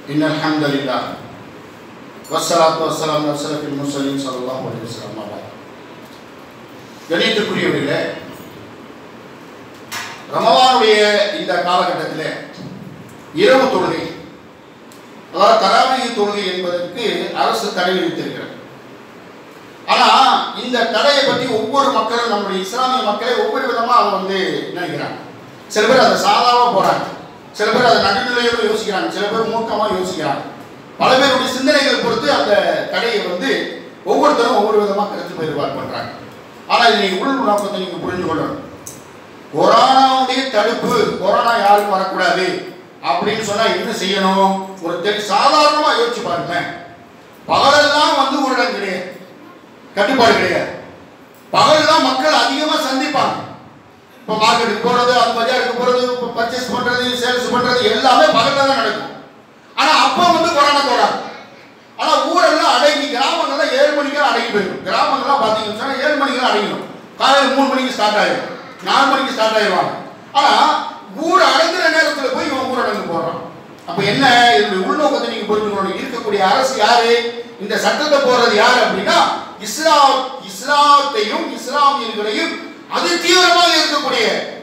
إن الحمد لله والصلاة والسلام على أشرف المرسلين صلى الله عليه وسلم கணியத்துக்குரியவர்களே ரமவானுடைய இந்த காலகட்டத்தில் இரவு தொழுகை அதாவது தராவிய தொழுகை என்பதற்கு அரசு தடை விதித்திருக்கிறது ஆனா இந்த தடையை பற்றி ஒவ்வொரு மக்களும் நம்முடைய இஸ்லாமிய மக்களை ஒவ்வொரு விதமா அதை வந்து நினைக்கிறாங்க சில பேர் அதை சாதாரணமாக போறாங்க சில பேர் அதை நடுநிலையோடு யோசிக்கிறாங்க சில பேர் மூர்க்கமா யோசிக்கிறாங்க பல பேருடைய சிந்தனைகள் பொறுத்து அந்த தடையை வந்து ஒவ்வொருத்தரும் ஒவ்வொரு விதமா கருத்து வேறுபாடு பண்றாங்க ஆனா இது நீங்க உள் நோக்கத்தை நீங்க புரிஞ்சு கொள்ளணும் கொரோனாவுடைய தடுப்பு கொரோனா யாருக்கும் வரக்கூடாது அப்படின்னு சொன்னா என்ன செய்யணும் ஒரு தெரி சாதாரணமா யோசிச்சு பாருங்க பகலெல்லாம் வந்து ஊரடங்கு கிடையாது கட்டுப்பாடு கிடையாது பகல்லாம் மக்கள் அதிகமா சந்திப்பாங்க இப்போ மார்க்கெட்டுக்கு போறது அந்த பஜாருக்கு போறது இப்போ பர்ச்சேஸ் பண்றது சேல்ஸ் பண்றது எல்லாமே பகல்ல தான் நடக்கும் ஆனா அப்போ வந்து கொரோனா தொடாது ஆனா ஊரெல்லாம் அடங்கி கிராமங்கள்லாம் ஏழு மணிக்கெல்லாம் அடங்கி போயிடும் கிராமங்கள்லாம் பார்த்தீங்கன்னு சொன்னா ஏழு மணிக்கெல்லாம் அடங்கிடும் காலையில் மூணு மணிக்கு ஸ்டார்ட் ஆயிடும் நாலு மணிக்கு ஸ்டார்ட் ஆயிடுவாங்க ஆனா ஊர் அடங்குற நேரத்துல போய் இவன் ஊரடங்கு போடுறான் அப்ப என்ன இதனுடைய உள்நோக்கத்தை நீங்க புரிஞ்சுக்கணும் இருக்கக்கூடிய அரசு யாரு இந்த சட்டத்தை போறது யாரு அப்படின்னா இஸ்லாம் இஸ்லாத்தையும் இஸ்லாமியர்களையும் அது தீவிரமாக இருக்கக்கூடிய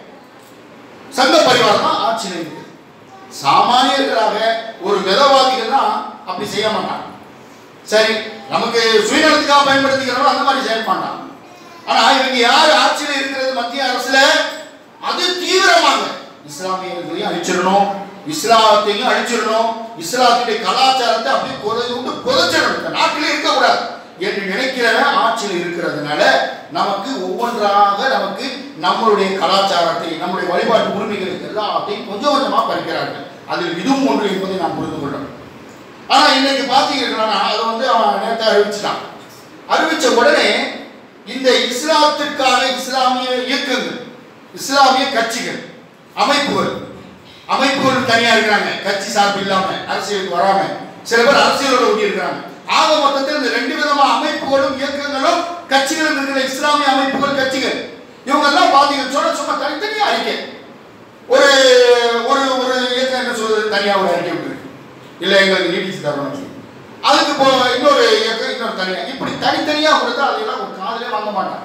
சங்க பரிவாரம் தான் ஆட்சியில் இருக்கு சாமானியர்களாக ஒரு மிதவாதிகள்னா அப்படி செய்ய மாட்டாங்க சரி நமக்கு சுயநலத்துக்காக பயன்படுத்திக்கிறோம் அந்த மாதிரி செய்ய மாட்டாங்க ஆனா இவங்க யார் ஆட்சியில் இருக்கிறது மத்திய அரசுல அது தீவிரமாக இஸ்லாமியர்களையும் அழிச்சிடணும் இஸ்லாத்தையும் அழிச்சிடணும் இஸ்லாத்துடைய கலாச்சாரத்தை அப்படியே குறை விட்டு புதைச்சிடணும் இந்த நாட்டிலே இருக்கக்கூடாது என்று நினைக்கிறவன் ஆட்சியில் இருக்கிறதுனால நமக்கு ஒவ்வொன்றாக நமக்கு நம்மளுடைய கலாச்சாரத்தை நம்முடைய வழிபாட்டு உரிமைகளுக்கு எல்லாத்தையும் கொஞ்சம் கொஞ்சமா பறிக்கிறார்கள் அதில் இதுவும் ஒன்று என்பதை நாம் புரிந்து கொள்ளணும் ஆனா இன்னைக்கு பாத்தீங்கன்னா அதை வந்து அவன் நேரத்தை அறிவிச்சிட்டான் அறிவிச்ச உடனே இந்த இஸ்லாத்திற்கான இஸ்லாமிய இயக்கங்கள் இஸ்லாமிய கட்சிகள் அமைப்புகள் அமைப்புகள் தனியா இருக்கிறாங்க கட்சி சார்பு இல்லாம அரசியலுக்கு வராம சில பேர் அரசியலோட ஒட்டி இருக்கிறாங்க ஆக மொத்தத்தில் இந்த ரெண்டு விதமான அமைப்புகளும் இயக்கங்களும் கட்சிகளும் இருக்கிற இஸ்லாமிய அமைப்புகள் கட்சிகள் இவங்க எல்லாம் பாத்தீங்கன்னு சொன்னா சும்மா தனித்தனியா அறிக்கை ஒரு ஒரு ஒரு இயக்கம் என்ன சொல்றது தனியா ஒரு அறிக்கை விட்டுருக்கு இல்ல எங்களுக்கு நீடிச்சு தரணும் அதுக்கு இப்போ இன்னொரு இயக்கம் இன்னொரு தனியா இப்படி தனித்தனியா கொடுத்தா அதெல்லாம் ஒரு காதலே வாங்க மாட்டாங்க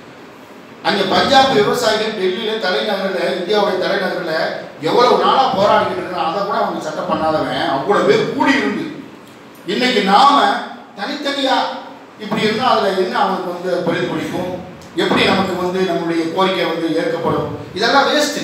அங்க பஞ்சாப் விவசாயிகள் டெல்லியில தலைநகரில் இந்தியாவுடைய தலைநகரில் எவ்வளவு நாளா போராடிக்கிட்டு இருக்கிறான் அதை கூட அவங்க சட்டம் பண்ணாதவன் அவ்வளவு பேர் கூடி இருந்து இன்னைக்கு நாம தனித்தனியா இப்படி இருந்தா அதுல என்ன அவனுக்கு வந்து பிரதிபலிக்கும் எப்படி நமக்கு வந்து நம்முடைய கோரிக்கை வந்து ஏற்கப்படும் இதெல்லாம் வேஸ்ட்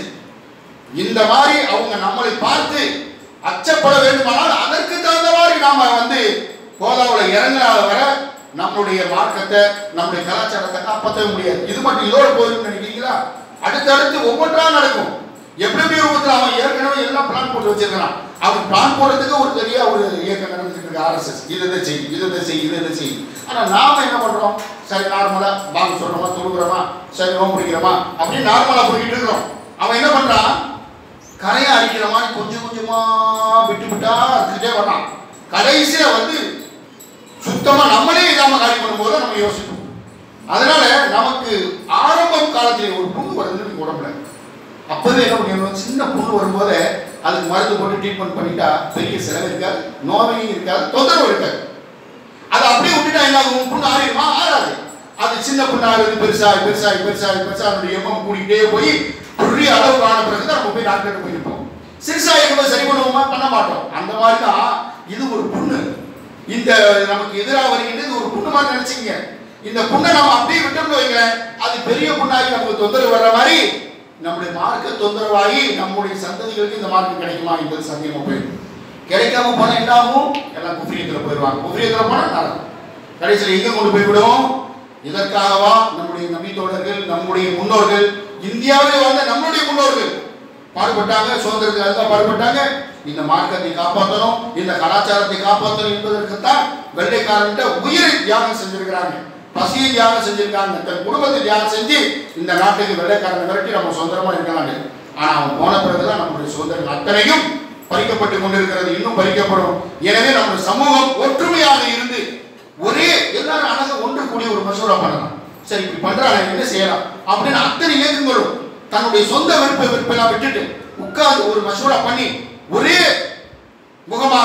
இந்த மாதிரி அவங்க நம்மளை பார்த்து அச்சப்பட வேண்டுமானால் அதற்கு தகுந்த மாதிரி நாம வந்து கோதாவில் இறங்கினால வர நம்மளுடைய மார்க்கத்தை நம்முடைய கலாச்சாரத்தை காப்பாற்றவே முடியாது இது மட்டும் இதோட போதும்னு நினைக்கிறீங்களா அடுத்தடுத்து ஒவ்வொன்றா நடக்கும் எப்படி எப்படி ரூபத்தில் அவன் ஏற்கனவே எல்லாம் பிளான் போட்டு வச்சிருக்கிறான் அவன் பிளான் போடுறதுக்கு ஒரு பெரிய ஒரு இயக்கம் நடந்துட்டு இருக்கு ஆர்எஸ்எஸ் இது இதை செய் இது இதை செய் இது இதை செய் ஆனா நாம என்ன பண்றோம் சரி நார்மலா பாங்க சொல்றோமா தொழுகிறோமா சரி நோம்பு பிடிக்கிறோமா அப்படின்னு நார்மலா போய்கிட்டு இருக்கிறோம் அவன் என்ன பண்றான் கரையை அடிக்கிற மாதிரி கொஞ்சம் கொஞ்சமா விட்டு விட்டா அறுத்துக்கிட்டே வர்றான் கடைசியில வந்து சுத்தமா நம்மளே இல்லாம காலி பண்ணும்போது நம்ம யோசிப்போம் அதனால நமக்கு ஆரம்பம் காலத்திலே ஒரு புண்ணு வருதுன்னு உடம்புல அப்போதே என்ன பண்ணிடணும் சின்ன புண்ணு வரும்போது அதுக்கு மருந்து போட்டு ட்ரீட்மெண்ட் பண்ணிட்டா பெரிய செலவு இருக்காது நோவையும் இருக்காது தொந்தரவு இருக்காது அதை அப்படியே விட்டுட்டா என்ன ஆகும் புண்ணு ஆறிடுமா ஆறாது அது சின்ன புண்ணாகுது பெருசாகி பெருசாகி பெருசாகி பெருசாக அதனுடைய எம்மம் கூடிக்கிட்டே போய் பெரிய அளவு ஆன பிறகு தான் நம்ம போய் டாக்டர்கிட்ட போயிருப்போம் சிறுசா இருக்கும்போது சரி பண்ணுவோமா பண்ண மாட்டோம் அந்த மாதிரி தான் இது ஒரு புண்ணு இந்த நமக்கு எதிராக வருகின்றது ஒரு புண்ணு மாதிரி நினைச்சிங்க இந்த புண்ணை நம்ம அப்படியே விட்டோம்னு வைங்களேன் அது பெரிய புண்ணாகி நமக்கு தொந்தரவு வர்ற மாதிரி நம்முடைய மார்க்க தொந்தரவாகி நம்முடைய சந்ததிகளுக்கு இந்த மார்க்கம் கிடைக்குமா என்பது சந்தேகமா போயிடும் கிடைக்காம போனா என்ன ஆகும் எல்லாம் குஃப்ரியத்தில் போயிடுவாங்க குஃப்ரியத்தில் போனா நரகம் கடைசியில் எங்க கொண்டு போய்விடும் இதற்காகவா நம்முடைய நபி தோழர்கள் நம்முடைய முன்னோர்கள் இந்தியாவிலே வந்த நம்முடைய முன்னோர்கள் பாடுபட்டாங்க சுதந்திரத்துக்காக பாடுபட்டாங்க இந்த மார்க்கத்தை காப்பாற்றணும் இந்த கலாச்சாரத்தை காப்பாற்றணும் என்பதற்குத்தான் வெள்ளைக்காரன்ட்ட உயிரை தியாகம் செஞ்சிருக்கிறாங்க பசியை தியாகம் செஞ்சிருக்காங்க தன் குடும்பத்தை தியாகம் செஞ்சு இந்த நாட்டுக்கு வெள்ளைக்காரனை விரட்டி நம்ம சுதந்திரமா இருக்கலாங்க ஆனா அவன் போன பிறகுதான் நம்முடைய சுதந்திரம் அத்தனையும் பறிக்கப்பட்டு கொண்டிருக்கிறது இன்னும் பறிக்கப்படும் எனவே நம்முடைய சமூகம் ஒற்றுமையாக இருந்து ஒரே எல்லாரும் அழகா ஒன்று கூடிய ஒரு மசோரா பண்ணலாம் சரி இப்படி பண்றாங்க என்ன செய்யலாம் அப்படின்னு அத்தனை இயக்கங்களும் தன்னுடைய சொந்த விருப்ப விருப்பெல்லாம் விட்டுட்டு உட்கார்ந்து ஒரு மசோரா பண்ணி ஒரே முகமாக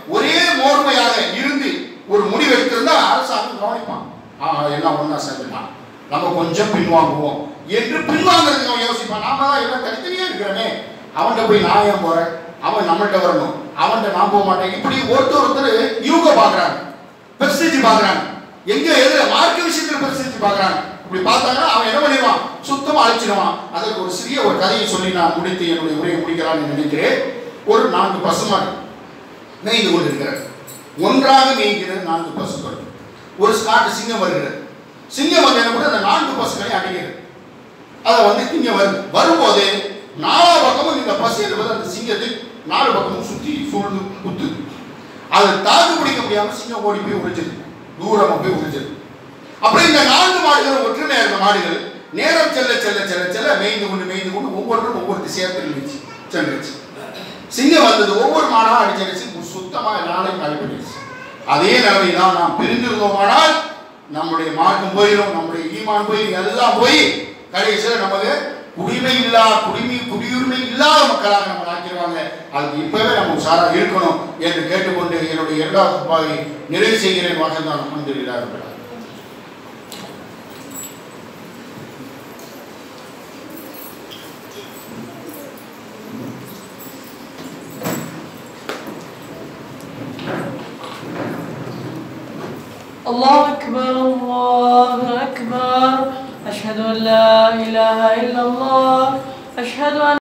ஒரே மோர்மையாக இருந்து ஒரு முடிவு எடுத்திருந்தா அரசாங்கம் கவனிப்பான் ஆஹா எல்லாம் ஒண்ணா சேர்ந்துட்டான் நம்ம கொஞ்சம் பின்வாங்குவோம் என்று பின்வாங்குறதுக்கு அவன் யோசிப்பான் நாம தான் எல்லாம் தனித்தனியா இருக்கிறோமே அவன்கிட்ட போய் நான் ஏன் போறேன் அவன் நம்மள்ட்ட வரணும் அவன்கிட்ட நான் போக மாட்டேன் இப்படி ஒருத்தர் ஒருத்தர் யூக பாக்குறாங்க பெர்சேஜ் பாக்குறாங்க எங்க எதுல மார்க்க விஷயத்துல பெர்சேஜ் பாக்குறாங்க இப்படி பார்த்தாங்கன்னா அவன் என்ன பண்ணிடுவான் சுத்தமா அழிச்சிடுவான் அதற்கு ஒரு சிறிய ஒரு கதையை சொல்லி நான் முடித்து என்னுடைய உரையை முடிக்கலாம்னு நினைக்கிறேன் ஒரு நான்கு பசுமாடு மேய்ந்து கொண்டிருக்கிறது ஒன்றாக மேய்கிறது நான்கு பசுக்கள் ஒரு ஸ்காட்டு சிங்கம் வருகிறது சிங்கம் வந்து என்ன பண்ண அந்த நான்கு பசுக்களையும் அடிக்கிறது அதை வந்து திங்க வருது வரும்போது நாலா பக்கமும் இந்த பசு என்பது அந்த சிங்கத்தை நாலு பக்கமும் சுத்தி சூழ்ந்து குத்துது அதை தாக்கு பிடிக்க முடியாம சிங்கம் ஓடி போய் ஒளிஞ்சது தூரமா போய் ஒளிஞ்சது அப்படி இந்த நான்கு மாடுகள் ஒற்றுமையா இருந்த மாடுகள் நேரம் செல்ல செல்ல செல்ல செல்ல மேய்ந்து கொண்டு மேய்ந்து கொண்டு ஒவ்வொருத்தரும் ஒவ்வொரு திசையா திரும்பிச்சு சென்றுச்சு சிங்கம் வந்தது ஒவ்வொரு மாடா அடிச்சிருச்சு சுத்தமா நாளையும் காலிப்பட்டுச்சு அதே நிலைமை தான் நாம் பிரிந்திருந்தோமானால் நம்முடைய மார்க்கம் போயிடும் நம்முடைய ஈமான் போயிடும் எல்லாம் போய் கடைசியில் நமக்கு குடிமை இல்லா குடிமை குடியுரிமை இல்லாத மக்களாக நம்ம ஆக்கிடுவாங்க அதுக்கு இப்பவே நம்ம உஷாரா இருக்கணும் என்று கேட்டுக்கொண்டு என்னுடைய இரண்டாவது பாவை நிறைவு செய்கிறேன் வாசல் தான் அமர்ந்திருக்கிறார்கள் الله أكبر الله أكبر أشهد أن لا إله إلا الله أشهد أن